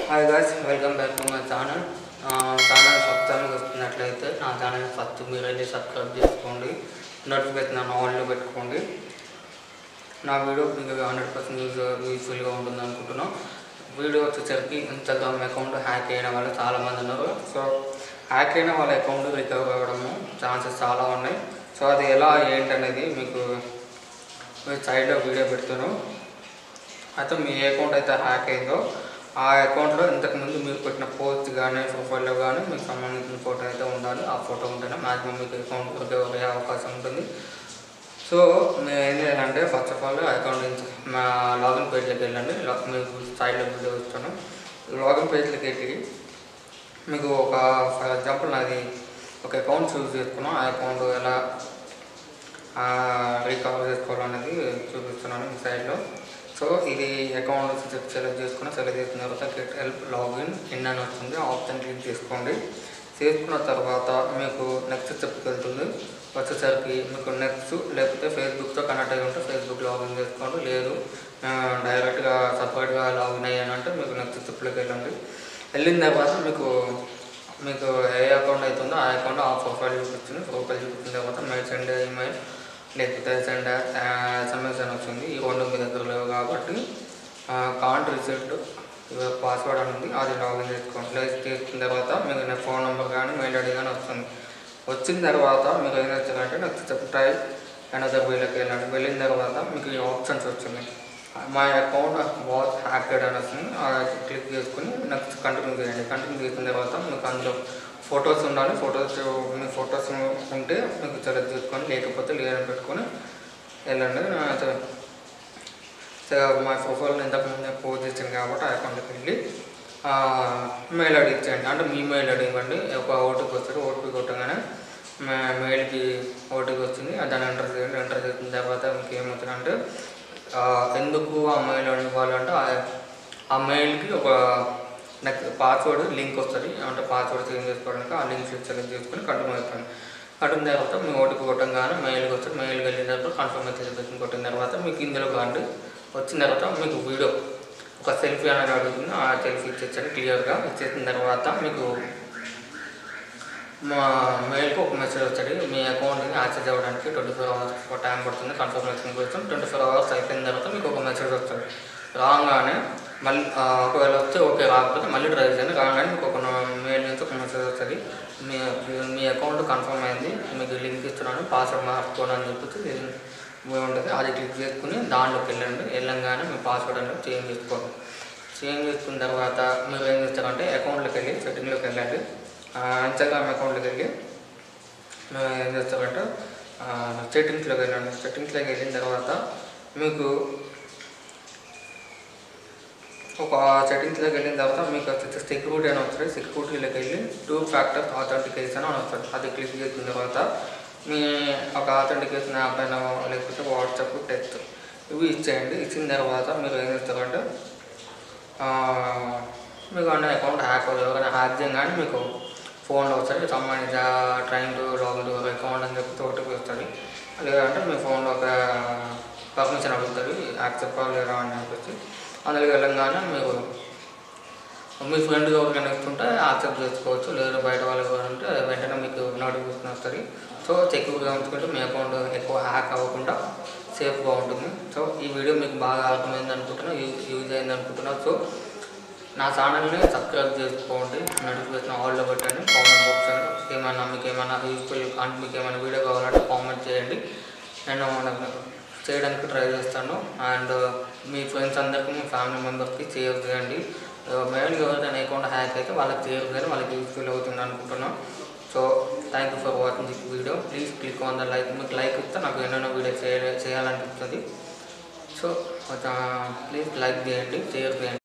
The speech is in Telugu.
hi guys welcome back to my channel channel first time వస్తున్నట్లయితే నా ఛానల్ ఫస్ట్ మీరు వెళ్ళి సబ్స్క్రైబ్ చేసుకోండి నోటిఫికేషన్ ఆన్లో పెట్టుకోండి నా వీడియో మీకు హండ్రెడ్ పర్సెంట్ యూజ్ యూస్ఫుల్గా ఉంటుంది అనుకుంటున్నాను వీడియో వచ్చేసరికి ఇన్స్టాగ్రామ్ అకౌంట్ హ్యాక్ అయిన వాళ్ళు చాలామంది ఉన్నారు సో హ్యాక్ అయిన వాళ్ళ అకౌంట్ రికవర్ అవ్వడము ఛాన్సెస్ చాలా ఉన్నాయి సో అది ఎలా ఏంటనేది మీకు మీరు సైడ్లో వీడియో పెడుతాను అయితే మీ అకౌంట్ అయితే హ్యాక్ అయిందో ఆ అకౌంట్లో ఇంతకుముందు మీరు పెట్టిన పోస్ట్ కానీ ప్రొఫైల్లో కానీ మీకు సంబంధించిన ఫోటో అయితే ఉండాలి ఆ ఫోటో ఉంటేనే మ్యాక్సిమం మీకు అకౌంట్ రికవర్ అయ్యే అవకాశం ఉంటుంది సో మీరు ఏం చేయాలంటే ఫస్ట్ ఆఫ్ ఆల్ అకౌంట్ నుంచి మా లాగిన్ పేజ్లోకి వెళ్ళండి లా- మీకు సైడ్లో వీడియో ఇస్తాను లాగిన్ పేజ్లోకి వెళ్ళి మీకు ఒక ఫర్ ఎగ్జాంపుల్ నాది ఒక అకౌంట్ చూస్ చేసుకున్నాం ఆ అకౌంట్ ఎలా రీకవర్ చేసుకోవాలనేది చూపిస్తున్నాను ఈ సైడ్లో సో ఇది అకౌంట్ సెలెక్ట్ చేసుకుని సెలెక్ట్ చేసుకున్న తర్వాత గెట్ హెల్ప్ లాగిన్ ఇన్ అని వస్తుంది ఆప్షన్ క్లిక్ చేసుకోండి చేసుకున్న తర్వాత మీకు నెక్స్ట్ స్టెప్కి వెళ్తుంది వచ్చేసరికి మీకు నెక్స్ట్ లేకపోతే ఫేస్బుక్తో కనెక్ట్ అయ్యి ఉంటే ఫేస్బుక్ లాగిన్ చేసుకోండి లేదు ఆ, డైరెక్ట్గా సపరేట్గా లాగిన్ అయ్యానంటే మీకు నెక్స్ట్ స్టెప్లోకి వెళ్ళండి వెళ్ళిన తర్వాత మీకు మీకు ఏ అకౌంట్ అవుతుందో ఆ అకౌంట్ ఆ ప్రొఫైల్ చూపిస్తుంది ప్రొఫైల్ చూపించిన తర్వాత మెయిల్ సెండ్ ఈమెయిల్ లేకపోతే సెండ్ ఎస్ఎంఎస్ అని వచ్చింది ఈ రెండు మీ దగ్గర లేవు కాబట్టి కాంట్ రిసెప్ట్ పాస్వర్డ్ అని ఉంది అది లాగిన్ చేసుకోండి లేదు చేసుకున్న తర్వాత మీకు నా ఫోన్ నెంబర్ కానీ మెయిల్ ఐడి కానీ వస్తుంది వచ్చిన తర్వాత మీకు ఏం చేస్తారంటే నెక్స్ట్ స్టెప్ టైప్ అనదర్ వీళ్ళకి వెళ్ళండి వెళ్ళిన తర్వాత మీకు ఈ ఆప్షన్స్ వచ్చింది మై అకౌంట్ వాచ్ హ్యాకెడ్ అని వస్తుంది అది క్లిక్ చేసుకుని నెక్స్ట్ కంటిన్యూ చేయండి కంటిన్యూ చేసిన తర్వాత మీకు అందులో ఫొటోస్ ఉండాలి ఫొటోస్ మీ ఫొటోస్ ఉంటే మీకు సెలెక్ట్ చేసుకొని లేకపోతే లేదని పెట్టుకొని వెళ్ళండి నా- సో మా ప్రొఫైల్ ఇంతకుముందే పోస్ట్ చేసాను కాబట్టి ఆ అకౌంట్కి వెళ్ళి మెయిల్ ఐడి ఇచ్చేయండి అంటే మీ మెయిల్ ఐడి ఇవ్వండి ఒక ఓటీపీ వస్తుంది ఓటీపీ కొట్టగానే మే- మెయిల్కి ఓటీపీ వచ్చింది అది దాన్ని ఎంటర్ చేయండి ఎంటర్ చేసిన తర్వాత మీకు ఏమవుతుందంటే ఆ, ఎందుకు ఆ మెయిల్ ఇవ్వాలంటే ఆ- ఆ మెయిల్కి ఒక నెక్స్ట్ పాస్వర్డ్ లింక్ వస్తుంది అంటే పాస్వర్డ్ చేంజ్ చేసుకోవడానికి ఆ లింక్ సెలెక్ట్ చేసుకొని కంటిన్యూ అయిపోయింది కంటిన్యూ తర్వాత మీ ఓటీపీ కొట్టంగానే మెయిల్కి వస్తుంది మెయిల్కి వెళ్ళిన తర్వాత కన్ఫర్మ్ అయితే కొట్టిన తర్వాత మీకు ఇందులో కాండి వచ్చిన తర్వాత మీకు వీడియో ఒక సెల్ఫీ అనేది అడుగుతుంది ఆ సెల్ఫీ ఇచ్చేసరికి క్లియర్గా ఇచ్చేసిన తర్వాత మీకు మా మెయిల్కి ఒక మెసేజ్ వస్తుంది మీ అకౌంట్ని యాక్సెస్ అవ్వడానికి ట్వంటీ ఫోర్ అవర్స్ టైం పడుతుంది కన్ఫర్మేషన్ కోసం ట్వంటీ ఫోర్ అవర్స్ అయిపోయిన తర్వాత మీకు ఒక మెసేజ్ వస్తుంది రాగానే మళ్ళీ ఆ, ఒకవేళ వస్తే ఓకే రాకపోతే మళ్ళీ ట్రై చేయండి రాగానే మీకు ఒక మెయిల్ నుంచి ఒక మెసేజ్ వస్తుంది మీ మీ అకౌంట్ కన్ఫర్మ్ అయింది మీకు లింక్ ఇస్తున్నాను పాస్వర్డ్ మార్చుకోండి అని చెప్పేసి ఇది ఉంటుంది అది క్లిక్ చేసుకుని దాంట్లోకి వెళ్ళండి వెళ్ళంగానే మీ పాస్వర్డ్ అనేది చేంజ్ చేసుకోండి చేంజ్ చేసుకున్న తర్వాత మీరు ఏం చేస్తారంటే అకౌంట్లోకి వెళ్ళి సెట్టింగ్లోకి వెళ్ళండి ఇన్స్టాగ్రామ్ అకౌంట్లోకి వెళ్ళి మీరు ఏం చేస్తారంటే సెట్టింగ్స్లోకి వెళ్ళండి సెట్టింగ్స్లోకి వెళ్ళిన తర్వాత మీకు ఒక సెట్టింగ్స్లోకి వెళ్ళిన తర్వాత మీకు వచ్చేసి సెక్యూరిటీ అని వస్తుంది సెక్యూరిటీలోకి వెళ్ళి టూ ఫ్యాక్టర్ ఆథెంటికేషన్ అని వస్తుంది అది క్లిక్ చేసిన తర్వాత మీ ఒక ఆథెంటికేషన్ యాప్ అయినా లేకపోతే వాట్సాప్ టెక్స్ట్ ఇవి ఇచ్చేయండి ఇచ్చిన తర్వాత మీరు ఏం చేస్తారంటే ఆ, మీకు అన్న అకౌంట్ హ్యాక్ అవ్వదు ఎవరైనా హ్యాక్ చేయగానే మీకు ఫోన్లో వస్తుంది సంబంధించిన train to login to account అని చెప్పి ఓటీపీ వస్తుంది లేదంటే మీ ఫోన్లో ఒక పర్మిషన్ అడుగుతుంది యాక్సెప్ట్ లేదా అని చెప్పేసి అందులోకి వెళ్ళంగానే మీరు మీ ఫ్రెండ్ ఎవరికైనా ఇస్తుంటే యాక్సెప్ట్ చేసుకోవచ్చు లేదా బయట వాళ్ళకి ఉంటే వెంటనే మీకు నోటిఫికేషన్ వస్తుంది సో సెక్యూర్గా ఉంచుకుంటే మీ అకౌంట్ ఎక్కువ హ్యాక్ అవ్వకుండా సేఫ్గా ఉంటుంది సో ఈ వీడియో మీకు బాగా అర్థమైంది అనుకుంటున్నా యూజ్ యూజ్ అయింది అనుకుంటున్నా సో నా ఛానల్ని సబ్స్క్రైబ్ చేసుకోండి నోటిఫికేషన్ ఆల్లో పెట్టండి కామెంట్ బాక్స్ ఏమైనా మీకు ఏమైనా యూస్ఫుల్ అంటే మీకు ఏమైనా వీడియో కావాలంటే కామెంట్ చేయండి నేను నాకు చేయడానికి ట్రై చేస్తాను అండ్ మీ ఫ్రెండ్స్ అందరికీ మీ ఫ్యామిలీ మెంబర్స్కి షేర్ చేయండి మెయిన్గా ఎవరైనా అకౌంట్ హ్యాక్ అయితే వాళ్ళకి షేర్ చేయండి వాళ్ళకి యూస్ఫుల్ అవుతుంది అనుకుంటున్నాను so thank you for watching this video please click on the like మీకు లైక్ ఇస్తే నాకు ఎన్నెన్నో వీడియో చేయాలి చేయాలనిపిస్తుంది సో ప్లీజ్ లైక్ చేయండి షేర్ చేయండి